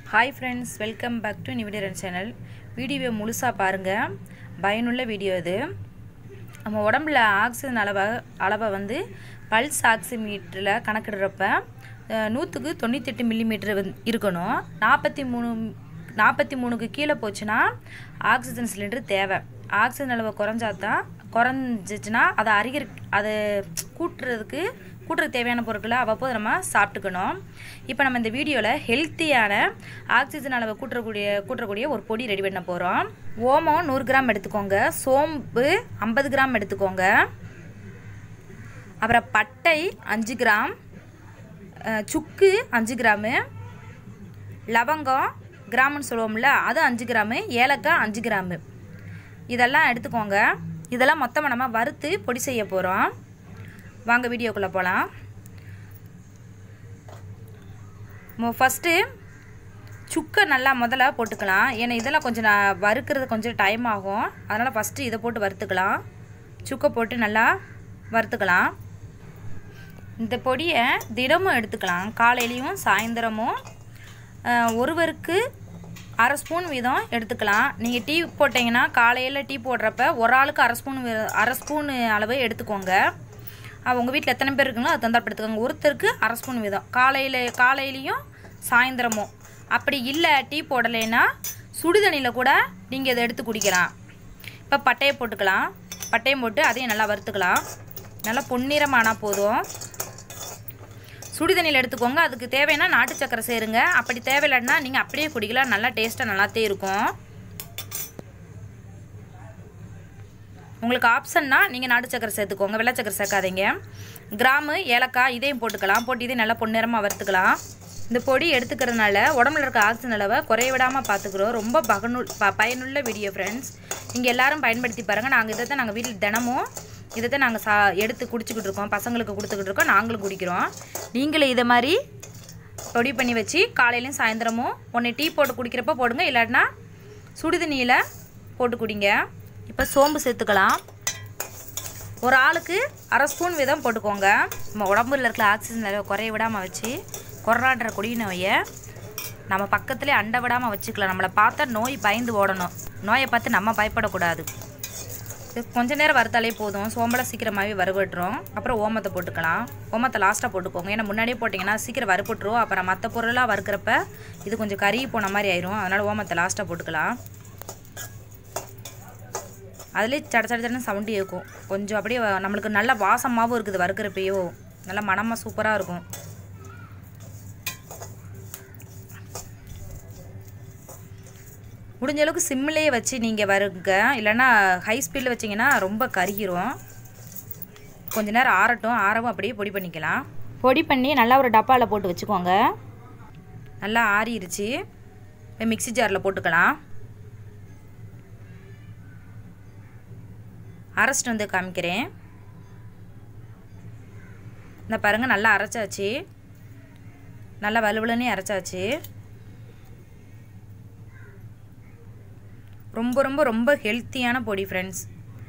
hi friends welcome back to நிவிடரன் channel வீடியோவை முழுசாக பாருங்கள் பயனுள்ள வீடியோ இது நம்ம உடம்புல ஆக்சிஜன் அளவை அளவை வந்து பல்ஸ் ஆக்சிமீட்டரில் கணக்கிடுறப்ப அஹ், நூற்றுக்கு தொண்ணூத்தெட்டு மில்லிமீட்டர் வந்து இருக்கணும் நாற்பத்தி மூணு நாற்பத்தி மூணுக்கு கீழே போச்சுன்னா ஆக்சிஜன் சிலிண்டர் தேவை ஆக்சிஜன் அளவு குறைஞ்சா தான் குறைஞ்சிச்சுன்னா அதை அறிகிற அதை கூட்டுறதுக்கு கூட்டுறதுக்கு தேவையான பொருட்களை அவ்வப்போது நம்ம சாப்பிட்டுக்கணும் இப்போ நம்ம இந்த வீடியோவில் ஹெல்த்தியான ஆக்சிஜன் அளவை கூட்டக்கூடிய கூட்டக்கூடிய ஒரு பொடி ரெடி பண்ண போகிறோம் ஓமம் நூறு கிராம் எடுத்துக்கோங்க சோம்பு ஐம்பது கிராம் எடுத்துக்கோங்க அப்புறம் பட்டை அஞ்சு கிராம் அஹ், சுக்கு அஞ்சு கிராமு லவங்கம் கிராம்னு சொல்லுவோம்ல அது அஞ்சு கிராமு ஏலக்காய் அஞ்சு கிராமு இதெல்லாம் எடுத்துக்கோங்க இதெல்லாம் மொத்தமாக நம்ம வறுத்து பொடி செய்ய போகிறோம் வாங்க வீடியோக்குள்ளே போகலாம் ஃபஸ்ட்டு சுக்கை நல்லா முதல்ல போட்டுக்கலாம் ஏன்னா இதெல்லாம் கொஞ்சம் நான் வறுக்கிறது கொஞ்சம் டைம் ஆகும் அதனால் ஃபஸ்ட்டு இதை போட்டு வறுத்துக்கலாம் சுக்கை போட்டு நல்லா வறுத்துக்கலாம் இந்த பொடியை தினமும் எடுத்துக்கலாம் காலையிலையும் சாயந்தரமும் அஹ், ஒருவருக்கு அரை ஸ்பூன் வீதம் எடுத்துக்கலாம் நீங்கள் டீ போட்டிங்கன்னா காலையில் டீ போடுறப்ப ஒரு ஆளுக்கு அரை ஸ்பூன் வீ- அரை ஸ்பூன் அளவு எடுத்துக்கோங்க உங்கள் வீட்டில் எத்தனை பேர் இருக்குங்களோ அது தந்தாப்பு எடுத்துக்கோங்க ஒருத்தருக்கு அரை ஸ்பூன் வீதம் காலையில் காலையிலையும் சாயந்தரமும் அப்படி இல்லை டீ போடலைன்னா சுடுதண்ணியில் கூட நீங்கள் இதை எடுத்து குடிக்கலாம் இப்போ பட்டையை போட்டுக்கலாம் பட்டையும் போட்டு அதையும் நல்லா வறுத்துக்கலாம் நல்லா பொன்னிறமானால் போதும் சுடுதண்ணியில் எடுத்துக்கோங்க அதுக்கு தேவைன்னா நாட்டு சக்கரை சேருங்க அப்படி தேவையில்லைன்னா நீங்கள் அப்படியே குடிக்கலாம் நல்லா டேஸ்ட்டாக நல்லாத்தே இருக்கும் உங்களுக்கு ஆப்ஷன்னா நீங்கள் நாட்டு சக்கரை சேர்த்துக்கோங்க வெள்ளை சக்கரை சேர்க்காதீங்க கிராமு ஏலக்காய் இதையும் போட்டுக்கலாம் போட்டு இதையும் நல்லா பொன்னிறமாக வறுத்துக்கலாம் இந்த பொடி எடுத்துக்கிறதுனால உடம்புல இருக்க ஆக்சிஜன் அளவை குறைய விடாமல் பார்த்துக்குறோம் ரொம்ப பகனுள் ப பயனுள்ள வீடியோ ஃப்ரெண்ட்ஸ் நீங்கள் எல்லாரும் பயன்படுத்தி பாருங்கள் நாங்கள் இதை தான் நாங்கள் வீட்டில் தினமும் இதை தான் நாங்கள் சா எடுத்து குடிச்சிக்கிட்டு இருக்கோம் பசங்களுக்கு கொடுத்துக்கிட்டு இருக்கோம் நாங்களும் குடிக்கிறோம் நீங்களும் இதை மாதிரி பொடி பண்ணி வச்சு காலையிலையும் சாயந்தரமும் ஒன்று டீ போட்டு குடிக்கிறப்ப போடுங்க இல்லாட்டினா சுடுதண்ணியில் போட்டு குடிங்க இப்போ சோம்பு சேர்த்துக்கலாம் ஒரு ஆளுக்கு அரை ஸ்பூன் வீதம் போட்டுக்கோங்க நம்ம உடம்புல இருக்கிற ஆக்சிஜன் லெவல் குறைய விடாமல் வச்சு கொரோனான்ற கொடிய நோயை நம்ம பக்கத்துலேயே அண்ட விடாமல் வச்சுக்கலாம் நம்மளை பார்த்தா நோய் பயந்து ஓடணும் நோயை பார்த்து நம்ம பயப்படக்கூடாது இது கொஞ்ச நேரம் வறுத்தாலே போதும் சோம்பலை சீக்கிரமாகவே வறுபட்டுரும் அப்புறம் ஓமத்தை போட்டுக்கலாம் ஓமத்தை லாஸ்ட்டாக போட்டுக்கோங்க ஏன்னா முன்னாடியே போட்டிங்கன்னா சீக்கிரம் வறுபட்டுரும் அப்புறம் மற்ற பொருளாக வறுக்கிறப்ப இது கொஞ்சம் கறி போன மாதிரி ஆயிரும் அதனால் ஓமத்தை லாஸ்ட்டாக போட்டுக்கலாம் அதுலேயே சட சட சடன்னு சவுண்டு கேட்கும் கொஞ்சம் அப்படியே வ- நம்மளுக்கு நல்ல வாசமாகவும் இருக்குது வறுக்கிறப்பையோ நல்ல மணமாக சூப்பராக இருக்கும் முடிஞ்ச அளவுக்கு சிம்மிலேயே வச்சு நீங்கள் வருங்க இல்லைன்னா ஹை ஸ்பீடில் வச்சிங்கன்னா ரொம்ப கருகிரும் கொஞ்ச நேரம் ஆறட்டும் ஆறவும் அப்படியே பொடி பண்ணிக்கலாம் பொடி பண்ணி நல்லா ஒரு டப்பாவில் போட்டு வச்சுக்கோங்க நல்லா ஆறிடுச்சு இப்போ மிக்ஸி ஜாரில் போட்டுக்கலாம் அரைச்சிட்டு வந்து காமிக்கிறேன் இந்த பாருங்கள் நல்லா அரைச்சாச்சு நல்லா வலுவலுன்னே அரைச்சாச்சு ரொம்ப ரொம்ப ரொம்ப ஹெல்த்தியான பொடி ஃப்ரெண்ட்ஸ்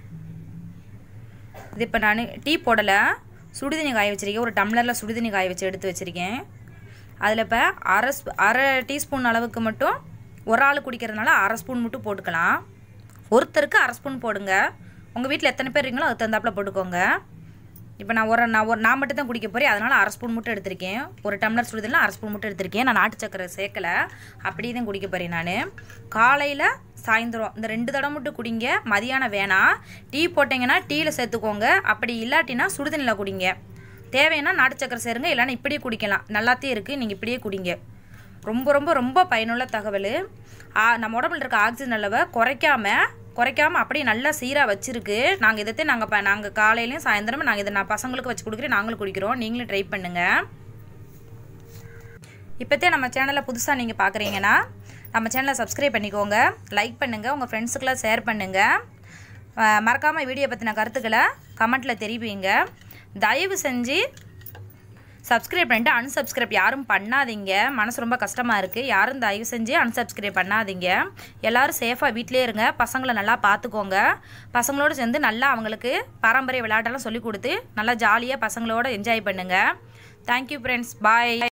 இது இப்போ நான் டீ போடலை சுடுதண்ணி காய வச்சிருக்கேன் ஒரு டம்ளரில் சுடுதண்ணி காய வச்சு எடுத்து வச்சுருக்கேன் அதில் இப்போ அரை ஸ்பூ- அரை டீஸ்பூன் அளவுக்கு மட்டும் ஒரு ஆள் குடிக்கிறதுனால அரை ஸ்பூன் மட்டும் போட்டுக்கலாம் ஒருத்தருக்கு அரை ஸ்பூன் போடுங்க உங்கள் வீட்டில் எத்தனை பேர் இருக்கீங்களோ அது தகுந்தாப்பில் போட்டுக்கோங்க இப்போ நான் ஒரு நான் ஒரு நான் மட்டும் தான் குடிக்க போகிறேன் அதனால் அரை ஸ்பூன் மட்டும் எடுத்திருக்கேன் ஒரு டம்ளர் சுடுதலில் அரை ஸ்பூன் மட்டும் எடுத்திருக்கேன் நான் நாட்டு சக்கரை சேர்க்கலை அப்படியே தான் குடிக்க போகிறேன் நான் காலையில் சாயந்தரம் இந்த ரெண்டு தடவை மட்டும் குடிங்க மதியானம் வேணாம் டீ போட்டிங்கன்னா டீயில் சேர்த்துக்கோங்க அப்படி இல்லாட்டினா சுடுதண்ணியில் குடிங்க தேவைன்னா நாட்டு சக்கரை சேருங்க இல்லைன்னா இப்படியே குடிக்கலாம் நல்லாத்தே இருக்குது நீங்கள் இப்படியே குடிங்க ரொம்ப ரொம்ப ரொம்ப பயனுள்ள தகவல் ஆ, நம்ம உடம்புல இருக்க ஆக்சிஜன் அளவை குறைக்காம குறைக்காம அப்படியே நல்லா சீராக வச்சிருக்கு நாங்கள் இதைத்தே நாங்கள் இப்போ நாங்கள் காலையிலையும் சாயந்தரமும் நாங்கள் இதை நான் பசங்களுக்கு வச்சு கொடுக்குறேன் நாங்களும் குடிக்கிறோம் நீங்களும் ட்ரை பண்ணுங்கள் இப்போத்தே நம்ம சேனலை புதுசாக நீங்கள் பார்க்குறீங்கன்னா நம்ம சேனலை சப்ஸ்கிரைப் பண்ணிக்கோங்க லைக் பண்ணுங்கள் உங்கள் ஃப்ரெண்ட்ஸுக்கெல்லாம் ஷேர் பண்ணுங்கள் மறக்காமல் வீடியோ பற்றின கருத்துக்களை கமெண்ட்டில் தெரிவிங்க தயவு செஞ்சு சப்ஸ்கிரைப் பண்ணிட்டு unsubscribe யாரும் பண்ணாதீங்க மனசு ரொம்ப கஷ்டமாக இருக்குது யாரும் தயவு செஞ்சு unsubscribe பண்ணாதீங்க எல்லாரும் சேஃபாக வீட்டிலே இருங்க பசங்களை நல்லா பார்த்துக்கோங்க பசங்களோடு சேர்ந்து நல்லா அவங்களுக்கு பாரம்பரிய விளையாட்டெல்லாம் சொல்லி கொடுத்து நல்லா ஜாலியாக பசங்களோட என்ஜாய் பண்ணுங்கள் தேங்க்யூ ஃப்ரெண்ட்ஸ் பாய்